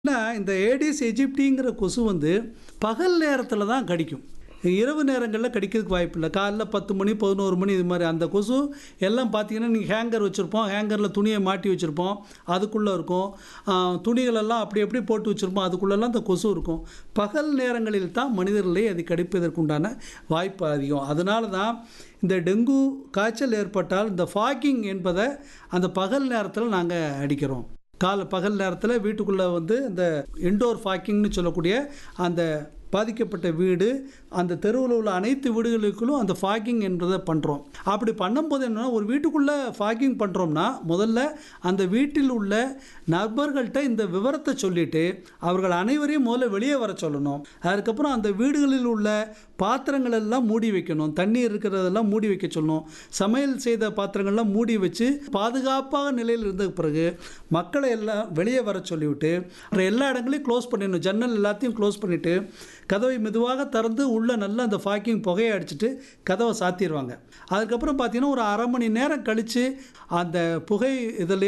ஏன்னா இந்த ஏடிஸ் எஜிப்டிங்கிற கொசு வந்து பகல் நேரத்தில் தான் கடிக்கும் இரவு நேரங்களில் கடிக்கிறதுக்கு வாய்ப்பு இல்லை காலைல பத்து மணி பதினோரு மணி இது மாதிரி அந்த கொசு எல்லாம் பார்த்தீங்கன்னா நீங்கள் ஹேங்கர் வச்சுருப்போம் ஹேங்கரில் துணியை மாட்டி வச்சுருப்போம் அதுக்குள்ளே இருக்கும் ஆ, துணிகளெல்லாம் அப்படி அப்படி போட்டு வச்சுருப்போம் அதுக்குள்ளெல்லாம் அந்த கொசு இருக்கும் பகல் நேரங்களில் தான் மனிதர்களை அது கடிப்பதற்குண்டான வாய்ப்பு அதிகம் அதனால தான் இந்த டெங்கு காய்ச்சல் ஏற்பட்டால் இந்த ஃபாக்கிங் என்பதை அந்த பகல் நேரத்தில் நாங்கள் அடிக்கிறோம் கால பகல் நேரத்தில் வீட்டுக்குள்ளே வந்து இந்த இன்டோர் ஃபாக்கிங்னு சொல்லக்கூடிய அந்த பாதிக்கப்பட்ட வீடு அந்த தெருவில் உள்ள அனைத்து வீடுகளுக்குள்ளும் அந்த ஃபாக்கிங் என்பதை பண்ணுறோம் அப்படி பண்ணும்போது என்னென்னா ஒரு வீட்டுக்குள்ளே ஃபாக்கிங் பண்ணுறோம்னா முதல்ல அந்த வீட்டில் உள்ள நபர்கள்ட்ட இந்த விவரத்தை சொல்லிவிட்டு அவர்கள் அனைவரையும் முதல்ல வெளியே வர சொல்லணும் அதுக்கப்புறம் அந்த வீடுகளில் உள்ள பாத்திரங்கள் எல்லாம் மூடி வைக்கணும் தண்ணீர் இருக்கிறதெல்லாம் மூடி வைக்க சொல்லணும் சமையல் செய்த பாத்திரங்கள்லாம் மூடி வச்சு பாதுகாப்பாக நிலையில் இருந்த பிறகு மக்களை எல்லாம் வெளியே வர சொல்லிவிட்டு அப்புறம் எல்லா இடங்களையும் க்ளோஸ் பண்ணிடணும் ஜன்னல் எல்லாத்தையும் க்ளோஸ் பண்ணிவிட்டு கதவை மெதுவாக திறந்து உள்ளே நல்லா அந்த ஃபாக்கிங் புகையை அடிச்சிட்டு கதவை சாத்திடுவாங்க அதுக்கப்புறம் பார்த்தீங்கன்னா ஒரு அரை மணி நேரம் கழித்து அந்த புகை இதில்